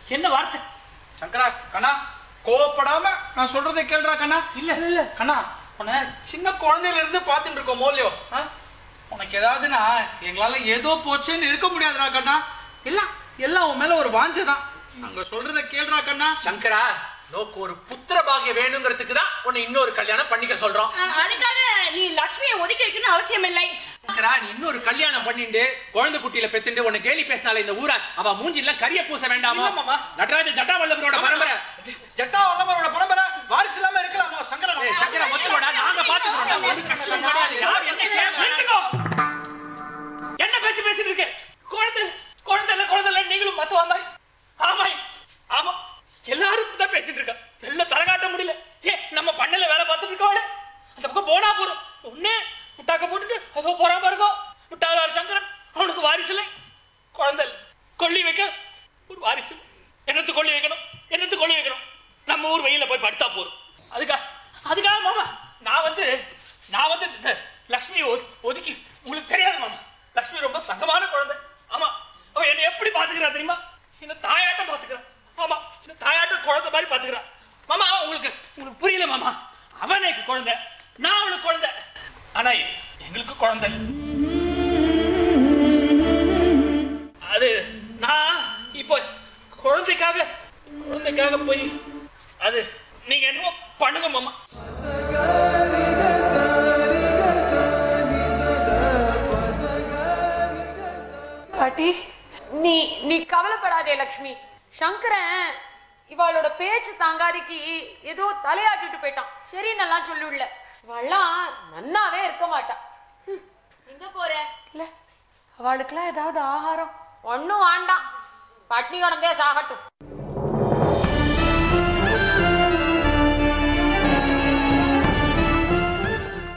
என்ன வார்த்தை சங்கரா கண்ணா கோவப்படாம நான் சொல்றதை கேளுடா கண்ணா இல்ல. இல்ல இல்ல கண்ணா உன்னை சின்ன குழந்தையில இருந்து பார்த்துட்டு இருக்கோம் மோலியோ ஆ? உனக்கு ஏதாவதுன்னா எங்களால ஏதோ போச்சுன்னு இருக்க முடியாதுடா கண்ணா எல்லாம் எல்லாம் உன் மேல ஒரு வாஞ்சை தான் அங்க சொல்றதை கேளுடா கண்ணா சங்கரா நோக்கு ஒரு புத்திர பாக்கியம் வேணுங்கிறதுக்கு தான் உன்னை இன்னொரு கல்யாணம் பண்ணிக்க சொல்றோம் அஹ், அதுக்காக நீ லக்ஷ்மியை ஒதுக்கி வைக்கணும்னு அவசியம் இல்லை சங்கரா நீ இன்னொரு கல்யாணம் பண்ணிட்டு குழந்தை குட்டியில பெத்துண்டு உன்னை கேலி பேசினால இந்த ஊரா அவ மூஞ்சில கரிய பூச வேண்டாமா இல்ல மாமா. நடராஜ ஜட்டாவல்லவரோட பரம்பரை ஜட்டா வல்லவரோட பரம்பரை வாரிசு இல்லாம இருக்கலாமா சங்கரா ஏய், சங்கரா ஒத்துக்கோடா நாங்க பாத்துக்கிறோம் ஒரு கஷ்டம் கிடையாது யார் என்ன கேட்கல நிறுத்துக்கோ. என்ன பேச்சு பேசிட்டு இருக்க குழந்தை குழந்தை இல்ல குழந்தை இல்ல நீங்களும் மத்தவா மாதிரி ஆமா ஆமா எல்லாரும் தான் பேசிட்டு இருக்கா எல்லாம் தலை காட்ட முடியல ஏ நம்ம பண்ணல வேலை பார்த்துட்டு இருக்கோம் அந்த பக்கம் போனா போறோம் ஒண்ணே முட்டாக்க போட்டுட்டு அதோ போறான் பாருங்க முட்டாதார் சங்கரன் அவனுக்கு வாரிசு இல்லை குழந்தை இல்லை. கொள்ளி வைக்க ஒரு வாரிசு இல்லை. என்னத்து கொள்ளி வைக்கணும் என்னத்து கொள்ளி வைக்கணும் நம்ம ஊர் வெயில போய் படுத்தா போறோம் அதுக்காக அதுக்காக மாமா நான் வந்து நான் வந்து இந்த லக்ஷ்மியை ஒது- ஒதுக்கி உங்களுக்கு தெரியாது மாமா லக்ஷ்மி ரொம்ப தங்கமான குழந்தை ஆமா அவ என்னை எப்படி பாத்துக்கிறா தெரியுமா என்ன தாயாட்டம் பாத்துக்கிறா ஆமா இந்த தாயாட்டம் குழந்தை மாதிரி பாத்துக்கிறா மாமா உங்களுக்கு உங்களுக்கு புரியல மாமா அவன் எனக்கு குழந்தை நான் அவனுக்கு குழந்தை ஆனா எங்களுக்கு குழந்தை அது நான் இப்போ குழந்தைக்காக குழந்தைக்காக போய் அது நீங்க என்னமோ பண்ணுங்க மாமா பாட்டி நீ நீ கவலைப்படாதே லக்ஷ்மி சங்கரன் இவளோட பேச்சு தாங்காதிக்கு ஏதோ தலையாட்டிட்டு போயிட்டான் சரி நல்லா சொல்லுள்ள இவெல்லாம் நன்னாவே இருக்க மாட்டா ஹம், எங்க போற இல்ல அவளுக்கெல்லாம் ஏதாவது ஆகாரம் ஒன்னும் வேண்டாம் பட்னி கிடந்தே சாகட்டும்